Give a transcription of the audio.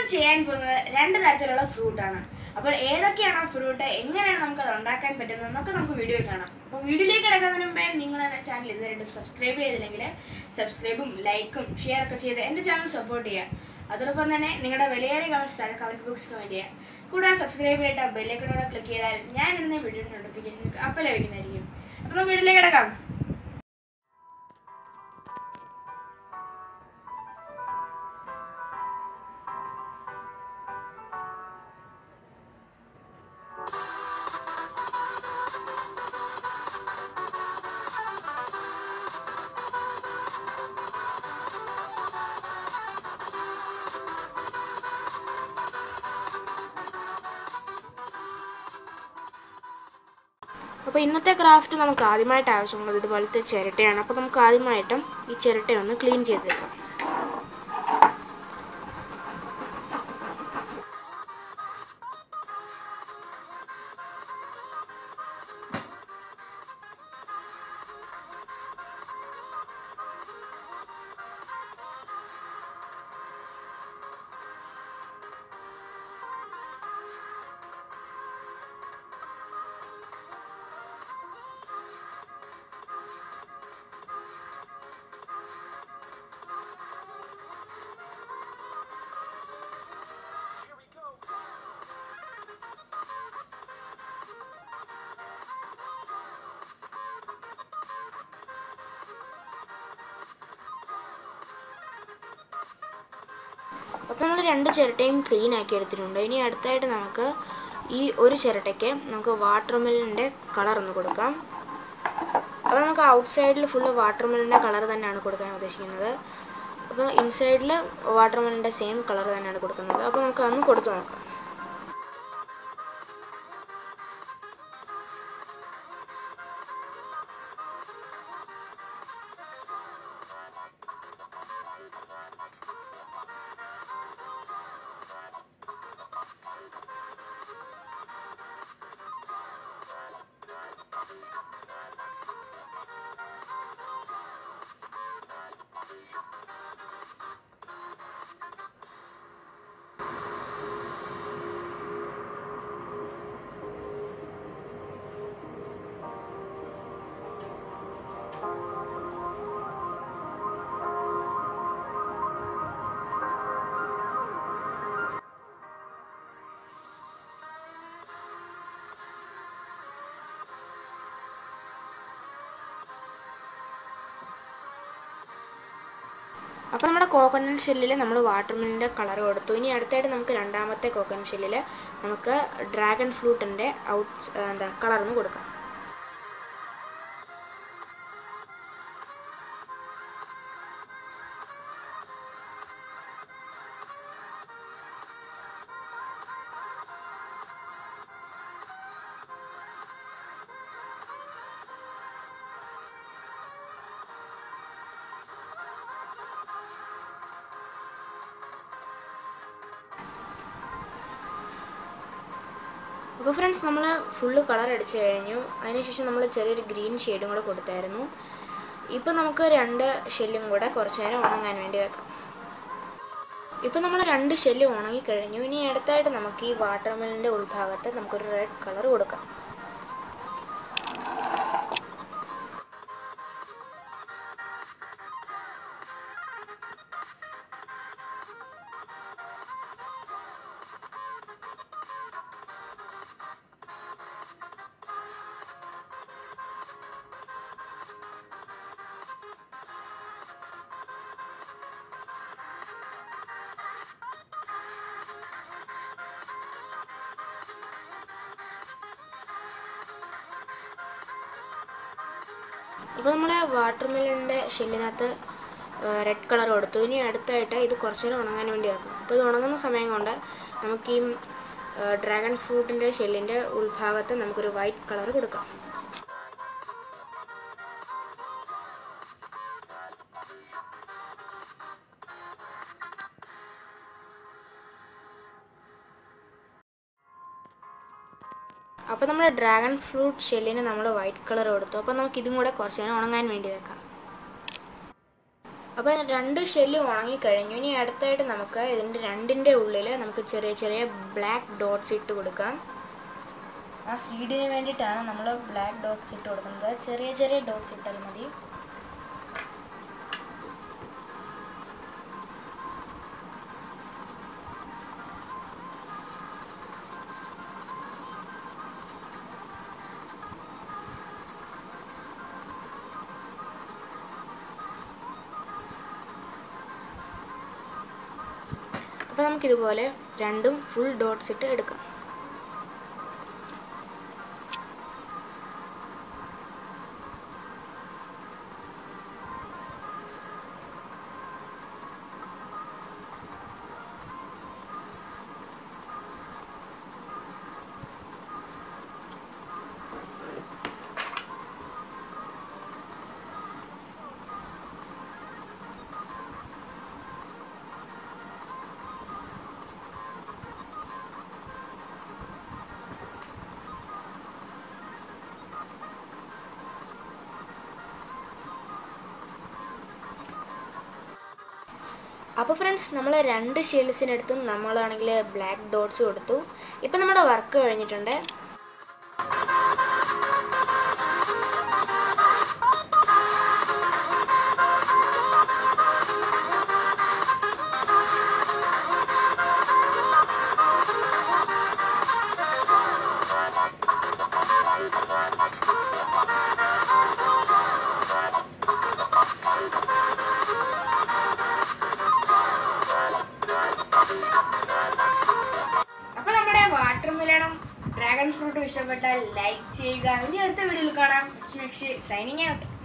ചെയ്യാൻ പോകുന്നത് രണ്ട് തരത്തിലുള്ള ഫ്രൂട്ടാണ് അപ്പോൾ ഏതൊക്കെയാണ് ആ ഫ്രൂട്ട് എങ്ങനെയാണ് നമുക്ക് അത് ഉണ്ടാക്കാൻ പറ്റുന്നത് എന്നൊക്കെ നമുക്ക് വീഡിയോയിൽ കാണാം അപ്പോൾ വീഡിയോയിലേക്ക് കിടക്കുന്നതിന് മുമ്പേ നിങ്ങൾ എൻ്റെ ചാനൽ ഇതുവരെയായിട്ടും സബ്സ്ക്രൈബ് ചെയ്തില്ലെങ്കിൽ സബ്സ്ക്രൈബും ലൈക്കും ഷെയർ ഒക്കെ ചെയ്ത് എൻ്റെ ചാനൽ സപ്പോർട്ട് ചെയ്യുക അതോടൊപ്പം തന്നെ നിങ്ങളുടെ വിലയേറിയ കമൻറ്റ്സ് ആണ് കമൻറ്റ് ബോക്സ് കമൻറ്റ് ചെയ്യുക കൂടാതെ സബ്സ്ക്രൈബ് ചെയ്തിട്ട് ബെല്ലൈക്കണോടെ ക്ലിക്ക് ചെയ്താൽ ഞാൻ ഇടുന്ന വീഡിയോ നോട്ടിഫിക്കേഷൻ നിങ്ങൾക്ക് അപ്പോൾ ലഭിക്കുന്നതായിരിക്കും അപ്പോൾ നമുക്ക് വീഡിയോയിലേക്ക് കിടക്കാം അപ്പോൾ ഇന്നത്തെ ക്രാഫ്റ്റ് നമുക്ക് ആദ്യമായിട്ട് ആവശ്യമുള്ളത് ഇതുപോലത്തെ ചിരട്ടയാണ് അപ്പോൾ നമുക്ക് ആദ്യമായിട്ടും ഈ ചിരട്ടയൊന്ന് ക്ലീൻ ചെയ്ത് വെക്കാം അപ്പോൾ നമ്മൾ രണ്ട് ചിരട്ടയും ക്ലീൻ ആക്കി എടുത്തിട്ടുണ്ട് ഇനി അടുത്തായിട്ട് നമുക്ക് ഈ ഒരു ചിരട്ടയ്ക്ക് നമുക്ക് വാട്ടർ മെലിൻ്റെ കളർ ഒന്ന് കൊടുക്കാം അപ്പോൾ നമുക്ക് ഔട്ട് സൈഡിൽ ഫുള്ള് വാട്ടർ മെലിൻ്റെ കളർ തന്നെയാണ് കൊടുക്കാൻ ഉദ്ദേശിക്കുന്നത് അപ്പോൾ ഇൻസൈഡിൽ വാട്ടർ മെലിൻ്റെ സെയിം കളർ തന്നെയാണ് കൊടുക്കുന്നത് അപ്പോൾ നമുക്ക് അന്ന് കൊടുത്തു നോക്കാം അപ്പോൾ നമ്മുടെ കോക്കനട്ട് ഷെല്ലിൽ നമ്മൾ വാട്ടർ മെലിൻ്റെ കളർ കൊടുത്തു ഇനി അടുത്തായിട്ട് നമുക്ക് രണ്ടാമത്തെ കോക്കനട്ട് ഷെല്ലിൽ നമുക്ക് ഡ്രാഗൺ ഫ്രൂട്ടിൻ്റെ ഔട്ട് എന്താ കളർന്ന് കൊടുക്കാം അപ്പോൾ ഫ്രണ്ട്സ് നമ്മൾ ഫുള്ള് കളർ അടിച്ചു കഴിഞ്ഞു അതിനുശേഷം നമ്മൾ ചെറിയൊരു ഗ്രീൻ ഷെയ്ഡും കൂടെ കൊടുത്തായിരുന്നു ഇപ്പം നമുക്ക് രണ്ട് ഷെല്ലും കൂടെ കുറച്ച് നേരം ഉണങ്ങാൻ വേണ്ടി വെക്കാം ഇപ്പം നമ്മൾ രണ്ട് ഷെല്ല് ഉണങ്ങി കഴിഞ്ഞു ഇനി അടുത്തായിട്ട് നമുക്ക് ഈ വാട്ടർമെലിൻ്റെ ഉൾഭാഗത്ത് നമുക്കൊരു റെഡ് കളർ കൊടുക്കാം ഇപ്പോൾ നമ്മൾ വാട്ടർ മെലിൻ്റെ ഷെല്ലിനകത്ത് റെഡ് കളർ കൊടുത്തു ഇനി അടുത്തായിട്ട് ഇത് കുറച്ച് നേരം ഉണങ്ങാൻ വേണ്ടി വെക്കും അപ്പോൾ ഇത് ഉണങ്ങുന്ന സമയം കൊണ്ട് നമുക്ക് ഈ ഡ്രാഗൺ ഫ്രൂട്ടിൻ്റെ ഷെല്ലിൻ്റെ ഉൾഭാഗത്ത് നമുക്കൊരു വൈറ്റ് കളർ കൊടുക്കാം അപ്പോൾ നമ്മുടെ ഡ്രാഗൺ ഫ്രൂട്ട് ഷെല്ലിന് നമ്മൾ വൈറ്റ് കളർ കൊടുത്തു അപ്പോൾ നമുക്ക് ഇതും കൂടെ കുറച്ച് നേരം ഉണങ്ങാൻ വേണ്ടി വെക്കാം അപ്പോൾ രണ്ട് ഷെല്ല് ഉണങ്ങിക്കഴിഞ്ഞു ഇനി അടുത്തായിട്ട് നമുക്ക് ഇതിൻ്റെ രണ്ടിൻ്റെ ഉള്ളിൽ നമുക്ക് ചെറിയ ചെറിയ ബ്ലാക്ക് ഡോട്ട്സ് ഇട്ട് കൊടുക്കാം ആ സീഡിന് വേണ്ടിയിട്ടാണ് നമ്മൾ ബ്ലാക്ക് ഡോട്ട്സ് ഇട്ട് കൊടുക്കുന്നത് ചെറിയ ചെറിയ ഡോട്ട്സ് ഇട്ടാൽ മതി അപ്പോൾ നമുക്കിതുപോലെ രണ്ടും ഫുൾ ഡോട്ട്സ് ഇട്ട് എടുക്കാം അപ്പോൾ ഫ്രണ്ട്സ് നമ്മൾ രണ്ട് ഷെൽസിനടുത്തും നമ്മളാണെങ്കിൽ ബ്ലാക്ക് ഡോട്ട്സ് കൊടുത്തു ഇപ്പം നമ്മുടെ വർക്ക് കഴിഞ്ഞിട്ടുണ്ട് അപ്പൊ നമ്മുടെ വാട്ടർ മിലണും ഡ്രാഗൺ ഫ്രൂട്ടും ഇഷ്ടപ്പെട്ടാൽ ലൈക്ക് ചെയ്യുക ഇനി അടുത്ത വീഡിയോയിൽ കാണാം സൈനിങ് ഔട്ട്